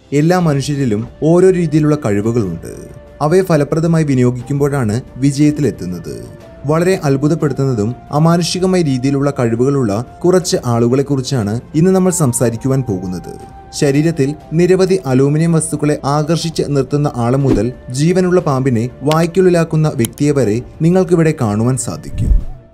എല്ലാ മനുഷ്യരിലും ഓരോ രീതിയിലുള്ള കഴിവുകളുണ്ട് അവയെ ഫലപ്രദമായി വിനിയോഗിക്കുമ്പോഴാണ് വിജയത്തിലെത്തുന്നത് വളരെ അത്ഭുതപ്പെടുത്തുന്നതും അമാനുഷികമായ രീതിയിലുള്ള കഴിവുകളുള്ള കുറച്ച് ആളുകളെക്കുറിച്ചാണ് ഇന്ന് നമ്മൾ സംസാരിക്കുവാൻ പോകുന്നത് ശരീരത്തിൽ നിരവധി അലൂമിനിയം വസ്തുക്കളെ ആകർഷിച്ച് നിർത്തുന്ന ആള് മുതൽ ജീവനുള്ള പാമ്പിനെ വായ്ക്കുള്ളിലാക്കുന്ന വ്യക്തിയെ വരെ നിങ്ങൾക്കിവിടെ കാണുവാൻ സാധിക്കും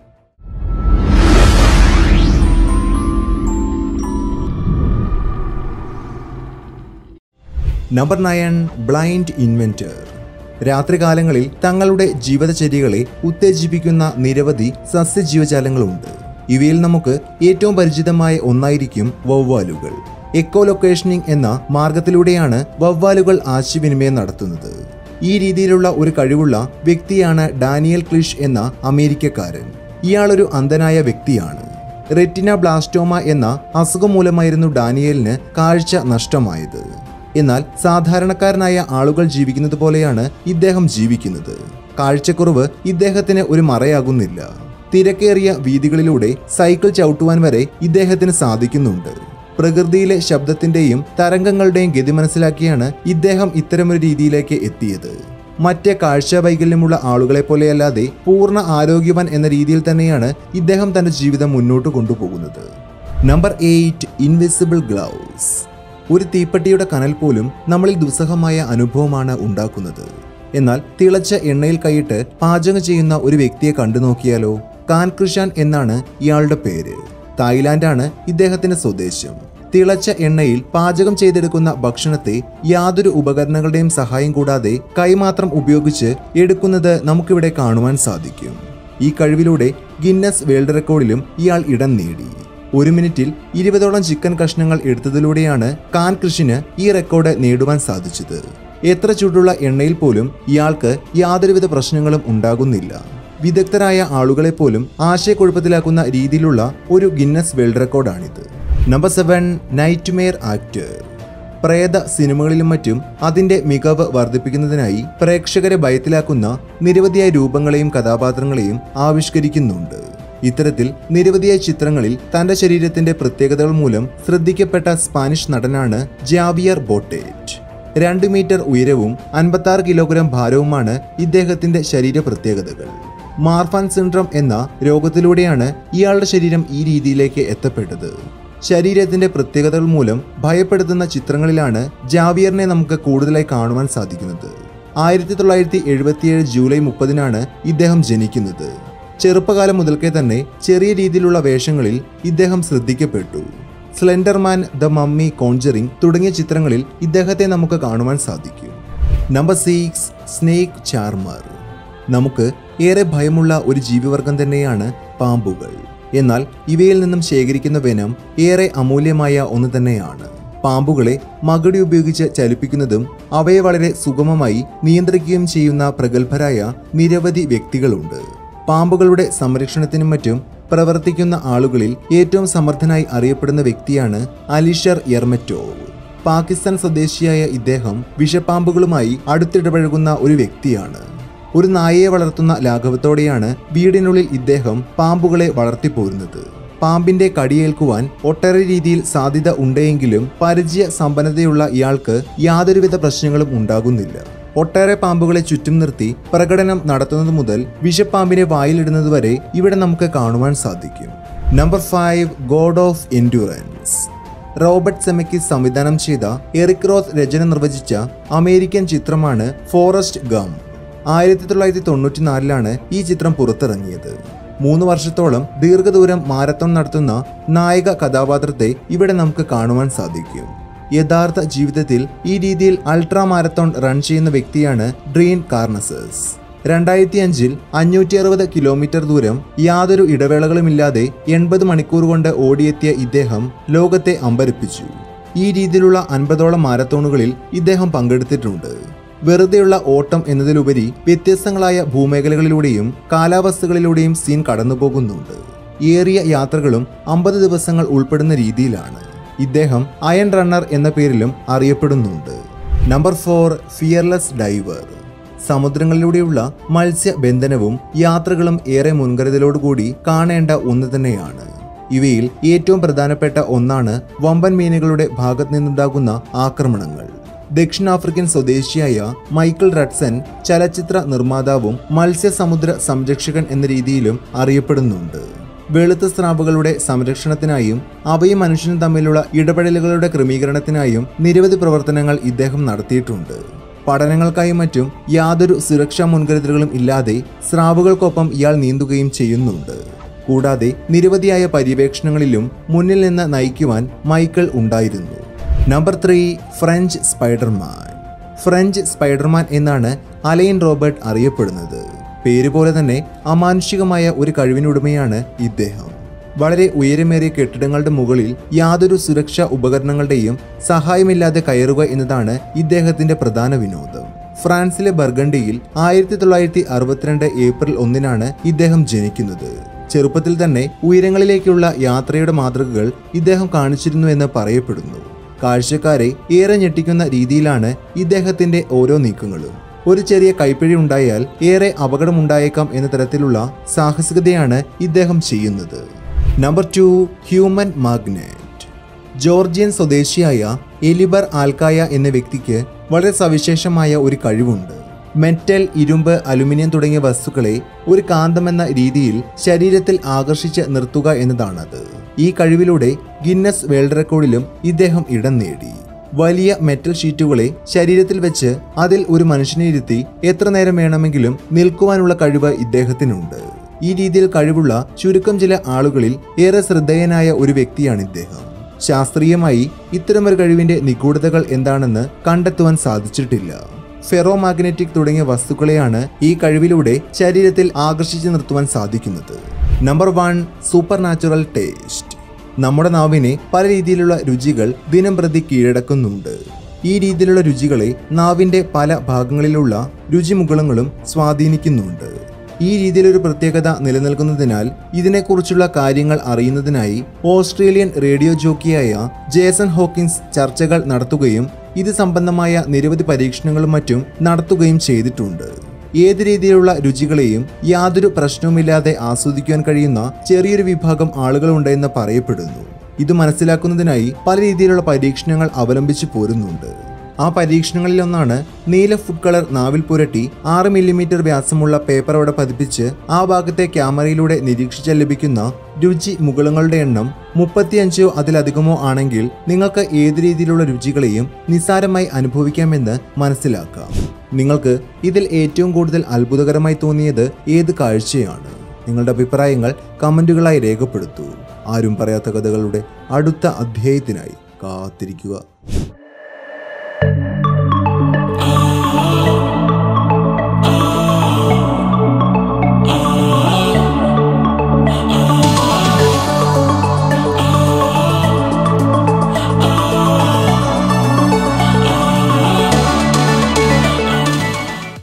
നമ്പർ നയൻ ബ്ലൈൻഡ് ഇൻവെന്റർ രാത്രികാലങ്ങളിൽ തങ്ങളുടെ ജീവിതചര്യകളെ ഉത്തേജിപ്പിക്കുന്ന നിരവധി സസ്യജീവജാലങ്ങളുണ്ട് ഇവയിൽ നമുക്ക് ഏറ്റവും പരിചിതമായ ഒന്നായിരിക്കും വവ്വാലുകൾ എക്കോ ലൊക്കേഷനിങ് എന്ന മാർഗത്തിലൂടെയാണ് വവ്വാലുകൾ ആശയവിനിമയം നടത്തുന്നത് ഈ രീതിയിലുള്ള ഒരു കഴിവുള്ള വ്യക്തിയാണ് ഡാനിയൽ ക്ലിഷ് എന്ന അമേരിക്കക്കാരൻ ഇയാളൊരു അന്ധനായ വ്യക്തിയാണ് റെറ്റിന ബ്ലാസ്റ്റോമ എന്ന അസുഖം മൂലമായിരുന്നു ഡാനിയലിന് കാഴ്ച നഷ്ടമായത് എന്നാൽ സാധാരണക്കാരനായ ആളുകൾ ജീവിക്കുന്നത് പോലെയാണ് ഇദ്ദേഹം ജീവിക്കുന്നത് കാഴ്ചക്കുറവ് ഇദ്ദേഹത്തിന് ഒരു മറയാകുന്നില്ല തിരക്കേറിയ വീതികളിലൂടെ സൈക്കിൾ ചവിട്ടുവാൻ വരെ ഇദ്ദേഹത്തിന് സാധിക്കുന്നുണ്ട് പ്രകൃതിയിലെ ശബ്ദത്തിന്റെയും തരംഗങ്ങളുടെയും ഗതി മനസ്സിലാക്കിയാണ് ഇദ്ദേഹം ഇത്തരമൊരു രീതിയിലേക്ക് എത്തിയത് മറ്റ് കാഴ്ച വൈകല്യമുള്ള ആളുകളെ പോലെയല്ലാതെ പൂർണ്ണ ആരോഗ്യവാൻ എന്ന രീതിയിൽ തന്നെയാണ് ഇദ്ദേഹം തന്റെ ജീവിതം മുന്നോട്ട് കൊണ്ടുപോകുന്നത് നമ്പർ എയ്റ്റ് ഇൻവിസിബിൾ ഗ്ലൗസ് ഒരു തീപ്പെട്ടിയുടെ കനൽ പോലും നമ്മളിൽ ദുസ്സഹമായ അനുഭവമാണ് ഉണ്ടാക്കുന്നത് എന്നാൽ തിളച്ച എണ്ണയിൽ കൈയിട്ട് പാചകം ചെയ്യുന്ന ഒരു വ്യക്തിയെ കണ്ടു നോക്കിയാലോ കാൻ കൃഷാൻ എന്നാണ് ഇയാളുടെ പേര് തായ്ലാന്റാണ് ഇദ്ദേഹത്തിന്റെ സ്വദേശം തിളച്ച എണ്ണയിൽ പാചകം ചെയ്തെടുക്കുന്ന ഭക്ഷണത്തെ യാതൊരു ഉപകരണങ്ങളുടെയും സഹായം കൂടാതെ കൈമാത്രം ഉപയോഗിച്ച് എടുക്കുന്നത് നമുക്കിവിടെ കാണുവാൻ സാധിക്കും ഈ കഴിവിലൂടെ ഗിന്നസ് വേൾഡ് റെക്കോർഡിലും ഇയാൾ ഇടം നേടി ഒരു മിനിറ്റിൽ ഇരുപതോളം ചിക്കൻ കഷ്ണങ്ങൾ എടുത്തതിലൂടെയാണ് കാൻ കൃഷിന് ഈ റെക്കോർഡ് നേടുവാൻ സാധിച്ചത് എത്ര ചൂടുള്ള എണ്ണയിൽ പോലും ഇയാൾക്ക് യാതൊരുവിധ പ്രശ്നങ്ങളും ഉണ്ടാകുന്നില്ല വിദഗ്ധരായ ആളുകളെ പോലും ആശയക്കുഴപ്പത്തിലാക്കുന്ന രീതിയിലുള്ള ഒരു ഗിന്നസ് വേൾഡ് റെക്കോർഡാണിത് നമ്പർ സെവൻ നൈറ്റ്മെയർ ആക്ടർ പ്രേത സിനിമകളിലും മറ്റും അതിന്റെ മികവ് വർദ്ധിപ്പിക്കുന്നതിനായി പ്രേക്ഷകരെ ഭയത്തിലാക്കുന്ന നിരവധിയായ രൂപങ്ങളെയും കഥാപാത്രങ്ങളെയും ആവിഷ്കരിക്കുന്നുണ്ട് ഇത്തരത്തിൽ നിരവധിയായ ചിത്രങ്ങളിൽ തന്റെ ശരീരത്തിന്റെ പ്രത്യേകതകൾ മൂലം ശ്രദ്ധിക്കപ്പെട്ട സ്പാനിഷ് നടനാണ് ജാവിയർ ബോട്ടേറ്റ് രണ്ട് മീറ്റർ ഉയരവും അൻപത്തി കിലോഗ്രാം ഭാരവുമാണ് ഇദ്ദേഹത്തിന്റെ ശരീര പ്രത്യേകതകൾ മാർഫാൻ സിൻഡ്രം എന്ന രോഗത്തിലൂടെയാണ് ഇയാളുടെ ശരീരം ഈ രീതിയിലേക്ക് എത്തപ്പെട്ടത് ശരീരത്തിന്റെ പ്രത്യേകതകൾ മൂലം ഭയപ്പെടുത്തുന്ന ചിത്രങ്ങളിലാണ് ജാവിയറിനെ നമുക്ക് കൂടുതലായി കാണുവാൻ സാധിക്കുന്നത് ആയിരത്തി തൊള്ളായിരത്തി എഴുപത്തിയേഴ് ജൂലൈ മുപ്പതിനാണ് ഇദ്ദേഹം ജനിക്കുന്നത് ചെറുപ്പകാലം മുതൽക്കേ തന്നെ ചെറിയ രീതിയിലുള്ള വേഷങ്ങളിൽ ഇദ്ദേഹം ശ്രദ്ധിക്കപ്പെട്ടു സ്ലെൻഡർമാൻ ദ മമ്മി കോൺജറിംഗ് തുടങ്ങിയ ചിത്രങ്ങളിൽ ഇദ്ദേഹത്തെ നമുക്ക് കാണുവാൻ സാധിക്കും നമ്പർ സിക്സ് സ്നേക്ക് ചാർമർ നമുക്ക് ഏറെ ഭയമുള്ള ഒരു ജീവിവർഗം തന്നെയാണ് പാമ്പുകൾ എന്നാൽ ഇവയിൽ നിന്നും ശേഖരിക്കുന്ന വെനം ഏറെ അമൂല്യമായ ഒന്ന് തന്നെയാണ് പാമ്പുകളെ മകടി ഉപയോഗിച്ച് ചലിപ്പിക്കുന്നതും അവയെ വളരെ സുഗമമായി നിയന്ത്രിക്കുകയും ചെയ്യുന്ന പ്രഗത്ഭരായ നിരവധി വ്യക്തികളുണ്ട് പാമ്പുകളുടെ സംരക്ഷണത്തിനും മറ്റും പ്രവർത്തിക്കുന്ന ആളുകളിൽ ഏറ്റവും സമർത്ഥനായി അറിയപ്പെടുന്ന വ്യക്തിയാണ് അലിഷർ യെർമറ്റോവ് പാകിസ്ഥാൻ സ്വദേശിയായ ഇദ്ദേഹം വിഷപ്പാമ്പുകളുമായി അടുത്തിടപഴകുന്ന ഒരു വ്യക്തിയാണ് ഒരു നായയെ വളർത്തുന്ന ലാഘവത്തോടെയാണ് വീടിനുള്ളിൽ ഇദ്ദേഹം പാമ്പുകളെ വളർത്തിപ്പോരുന്നത് പാമ്പിന്റെ കടിയേൽക്കുവാൻ ഒട്ടേറെ രീതിയിൽ സാധ്യത ഉണ്ടെങ്കിലും പരിചയ സമ്പന്നതയുള്ള ഇയാൾക്ക് യാതൊരുവിധ പ്രശ്നങ്ങളും ഉണ്ടാകുന്നില്ല ഒട്ടേറെ പാമ്പുകളെ ചുറ്റും നിർത്തി പ്രകടനം നടത്തുന്നത് മുതൽ വിഷപ്പാമ്പിനെ വായിലിടുന്നത് വരെ ഇവിടെ നമുക്ക് കാണുവാൻ സാധിക്കും number five god of endurance Robert Zemeckis സംവിധാനം ചെയ്ത എറിക് റോസ് രചന നിർവചിച്ച അമേരിക്കൻ ചിത്രമാണ് ഫോറസ്റ്റ് ഗം ആയിരത്തി തൊള്ളായിരത്തി തൊണ്ണൂറ്റിനാലിലാണ് ഈ ചിത്രം പുറത്തിറങ്ങിയത് മൂന്ന് വർഷത്തോളം ദീർഘദൂരം മാരത്തോൺ നടത്തുന്ന നായക കഥാപാത്രത്തെ ഇവിടെ നമുക്ക് കാണുവാൻ സാധിക്കും യഥാർത്ഥ ജീവിതത്തിൽ ഈ രീതിയിൽ അൾട്രാ മാരത്തോൺ റൺ ചെയ്യുന്ന വ്യക്തിയാണ് ഡ്രീൻ കാർണസസ് രണ്ടായിരത്തി അഞ്ചിൽ അഞ്ഞൂറ്റി അറുപത് കിലോമീറ്റർ ദൂരം യാതൊരു ഇടവേളകളുമില്ലാതെ എൺപത് മണിക്കൂർ കൊണ്ട് ഓടിയെത്തിയ ഇദ്ദേഹം ലോകത്തെ അമ്പരപ്പിച്ചു ഈ രീതിയിലുള്ള അൻപതോളം മാരത്തോണുകളിൽ ഇദ്ദേഹം പങ്കെടുത്തിട്ടുണ്ട് വെറുതെയുള്ള ഓട്ടം എന്നതിലുപരി വ്യത്യസ്തങ്ങളായ ഭൂമേഖലകളിലൂടെയും കാലാവസ്ഥകളിലൂടെയും സീൻ കടന്നുപോകുന്നുണ്ട് ഏറിയ യാത്രകളും അമ്പത് ദിവസങ്ങൾ ഉൾപ്പെടുന്ന രീതിയിലാണ് ഇദ്ദേഹം അയൺ റണ്ണർ എന്ന പേരിലും അറിയപ്പെടുന്നുണ്ട് നമ്പർ ഫോർ ഫിയർലെസ് ഡൈവർ സമുദ്രങ്ങളിലൂടെയുള്ള മത്സ്യബന്ധനവും യാത്രകളും ഏറെ മുൻകരുതലോടുകൂടി കാണേണ്ട ഒന്ന് തന്നെയാണ് ഇവയിൽ ഏറ്റവും പ്രധാനപ്പെട്ട ഒന്നാണ് വമ്പൻ മീനുകളുടെ ഭാഗത്ത് നിന്നുണ്ടാകുന്ന ആക്രമണങ്ങൾ ദക്ഷിണാഫ്രിക്കൻ സ്വദേശിയായ മൈക്കിൾ റഡ്സൺ ചലച്ചിത്ര നിർമ്മാതാവും മത്സ്യസമുദ്ര സംരക്ഷകൻ എന്ന രീതിയിലും അറിയപ്പെടുന്നുണ്ട് വെളുത്ത സ്രാവുകളുടെ സംരക്ഷണത്തിനായും അവയും മനുഷ്യനും തമ്മിലുള്ള ഇടപെടലുകളുടെ ക്രമീകരണത്തിനായും നിരവധി പ്രവർത്തനങ്ങൾ ഇദ്ദേഹം നടത്തിയിട്ടുണ്ട് പഠനങ്ങൾക്കായും മറ്റും യാതൊരു സുരക്ഷാ മുൻകരുതലുകളും ഇല്ലാതെ സ്രാവുകൾക്കൊപ്പം ഇയാൾ നീന്തുകയും ചെയ്യുന്നുണ്ട് കൂടാതെ നിരവധിയായ പര്യവേക്ഷണങ്ങളിലും മുന്നിൽ നിന്ന് നയിക്കുവാൻ മൈക്കിൾ ഉണ്ടായിരുന്നു number three French spiderman French spiderman എന്നാണ് അലൈൻ റോബർട്ട് അറിയപ്പെടുന്നത് പേര് പോലെ തന്നെ അമാനുഷികമായ ഒരു കഴിവിനുടമയാണ് ഇദ്ദേഹം വളരെ ഉയരമേറിയ കെട്ടിടങ്ങളുടെ മുകളിൽ യാതൊരു സുരക്ഷാ ഉപകരണങ്ങളുടെയും സഹായമില്ലാതെ കയറുക എന്നതാണ് ഇദ്ദേഹത്തിന്റെ പ്രധാന വിനോദം ഫ്രാൻസിലെ ബർഗണ്ടിയിൽ ആയിരത്തി തൊള്ളായിരത്തി അറുപത്തിരണ്ട് ഏപ്രിൽ ഒന്നിനാണ് ഇദ്ദേഹം ജനിക്കുന്നത് ചെറുപ്പത്തിൽ തന്നെ ഉയരങ്ങളിലേക്കുള്ള യാത്രയുടെ മാതൃകകൾ ഇദ്ദേഹം കാണിച്ചിരുന്നു എന്ന് പറയപ്പെടുന്നു കാഴ്ചക്കാരെ ഏറെ ഞെട്ടിക്കുന്ന രീതിയിലാണ് ഇദ്ദേഹത്തിന്റെ ഓരോ നീക്കങ്ങളും ഒരു ചെറിയ കൈപ്പിഴ ഉണ്ടായാൽ ഏറെ അപകടമുണ്ടായേക്കാം എന്ന തരത്തിലുള്ള സാഹസികതയാണ് ഇദ്ദേഹം ചെയ്യുന്നത് number two human magnet Georgian സ്വദേശിയായ എലിബർ ആൽക്കായ എന്ന വ്യക്തിക്ക് വളരെ സവിശേഷമായ ഒരു കഴിവുണ്ട് മെറ്റൽ ഇരുമ്പ് അലുമിനിയം തുടങ്ങിയ വസ്തുക്കളെ ഒരു കാന്തമെന്ന രീതിയിൽ ശരീരത്തിൽ ആകർഷിച്ച് നിർത്തുക എന്നതാണത് ഈ കഴിവിലൂടെ ഗിന്നസ് വേൾഡ് റെക്കോർഡിലും ഇദ്ദേഹം ഇടം നേടി വലിയ മെറ്റൽ ഷീറ്റുകളെ ശരീരത്തിൽ വെച്ച് അതിൽ ഒരു മനുഷ്യനെ ഇരുത്തി എത്ര നേരം വേണമെങ്കിലും നിൽക്കുവാനുള്ള കഴിവ് ഇദ്ദേഹത്തിനുണ്ട് ഈ രീതിയിൽ കഴിവുള്ള ചുരുക്കം ചില ആളുകളിൽ ഏറെ ശ്രദ്ധേയനായ ഒരു വ്യക്തിയാണ് ഇദ്ദേഹം ശാസ്ത്രീയമായി ഇത്തരമൊരു കഴിവിന്റെ നിഗൂഢതകൾ എന്താണെന്ന് കണ്ടെത്തുവാൻ സാധിച്ചിട്ടില്ല ഫെറോ മാഗ്നറ്റിക് തുടങ്ങിയ വസ്തുക്കളെയാണ് ഈ കഴിവിലൂടെ ശരീരത്തിൽ ആകർഷിച്ചു നിർത്തുവാൻ സാധിക്കുന്നത് number one supernatural taste നമ്മുടെ നാവിനെ പല രീതിയിലുള്ള രുചികൾ ദിനം പ്രതി കീഴടക്കുന്നുണ്ട് ഈ രീതിയിലുള്ള രുചികളെ നാവിന്റെ പല ഭാഗങ്ങളിലുള്ള രുചിമുകളങ്ങളും സ്വാധീനിക്കുന്നുണ്ട് ഈ രീതിയിലൊരു പ്രത്യേകത നിലനിൽക്കുന്നതിനാൽ ഇതിനെക്കുറിച്ചുള്ള കാര്യങ്ങൾ അറിയുന്നതിനായി ഓസ്ട്രേലിയൻ റേഡിയോ ജോക്കിയായ ജേസൺ ഹോക്കിൻസ് ചർച്ചകൾ നടത്തുകയും ഇത് സംബന്ധമായ നിരവധി പരീക്ഷണങ്ങളും മറ്റും നടത്തുകയും ചെയ്തിട്ടുണ്ട് ഏത് രീതിയിലുള്ള രുചികളെയും യാതൊരു പ്രശ്നവുമില്ലാതെ ആസ്വദിക്കാൻ കഴിയുന്ന ചെറിയൊരു വിഭാഗം ആളുകളുണ്ടെന്ന് പറയപ്പെടുന്നു ഇത് മനസ്സിലാക്കുന്നതിനായി പല രീതിയിലുള്ള പരീക്ഷണങ്ങൾ അവലംബിച്ചു പോരുന്നുണ്ട് ആ പരീക്ഷണങ്ങളിലൊന്നാണ് നീല ഫുഡ് കളർ നാവിൽ പുരട്ടി ആറ് മില്ലിമീറ്റർ വ്യാസമുള്ള പേപ്പർ അവിടെ പതിപ്പിച്ച് ആ ഭാഗത്തെ ക്യാമറയിലൂടെ നിരീക്ഷിച്ചാൽ ലഭിക്കുന്ന രുചി മുകളങ്ങളുടെ എണ്ണം മുപ്പത്തിയഞ്ചോ അതിലധികമോ ആണെങ്കിൽ നിങ്ങൾക്ക് ഏത് രീതിയിലുള്ള രുചികളെയും നിസ്സാരമായി അനുഭവിക്കാമെന്ന് മനസ്സിലാക്കാം നിങ്ങൾക്ക് ഇതിൽ ഏറ്റവും കൂടുതൽ അത്ഭുതകരമായി തോന്നിയത് ഏത് കാഴ്ചയാണ് നിങ്ങളുടെ അഭിപ്രായങ്ങൾ കമൻറ്റുകളായി രേഖപ്പെടുത്തൂ ആരും പറയാത്ത കഥകളുടെ അടുത്ത അധ്യായത്തിനായി കാത്തിരിക്കുക